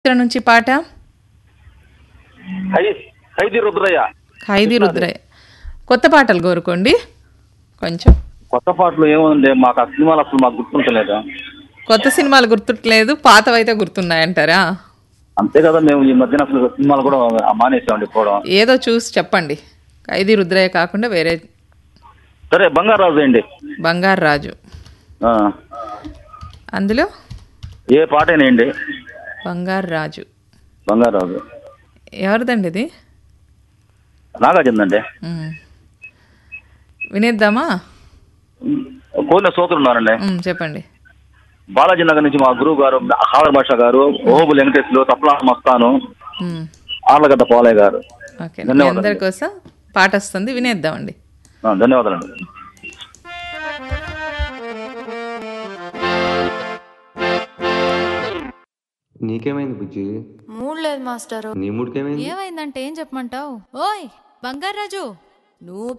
చిత్రం నుంచి పాట ఖై- ఖైదీ రుద్రయ్య ఖైదీ రుద్రయ్య కొత్త పాటలు కోరుకోండి కొంచెం కొత్త పాటలు ఏముంది మాకు ఆ సినిమాలు అసలు మాకు గుర్తుంటలేదు కొత్త సినిమాలు గుర్తుట్లేదు పాతవైతే గుర్తున్నాయంటారా అంతే కదా మేము ఈ మధ్యన అసలు సినిమాలు కూడా మానేసామండి పోవడం ఏదో చూసి చెప్పండి ఖైదీ రుద్రయ్య కాకుండా వేరే సరే బంగారాజు అండి బంగారు రాజు ఆ, అందులో ఏ పాటేనండి బంగారు రాజు బంగారాజు ఎవరిదండి ఇది నాగార్జున అండి ఉమ్. వినేద్దామా కోరిన సోదరులు ఉన్నారండి ఉమ్, చెప్పండి బాలాజీ నగర్ నుంచి మా గురువు గారు హాదర్ భాష గారు ఓబుల్ వెంకటేశ్వరు తప్లా మస్తాను ఉమ్, ఆర్లగడ్డ పాలయ్య గారు ఓకే మీ ధన్యవాదాలు. అందరి కోసం పాట వస్తుంది వినేద్దామండి ఆ, ధన్యవాదాలండి నీకేమైంది బుజ్జి మూడ్ లేదు మాస్టరు నీ మూడికేమైంది ఏమైందంటే ఏం చెప్పమంటావు ఓయ్ బంగారాజు నువ్వు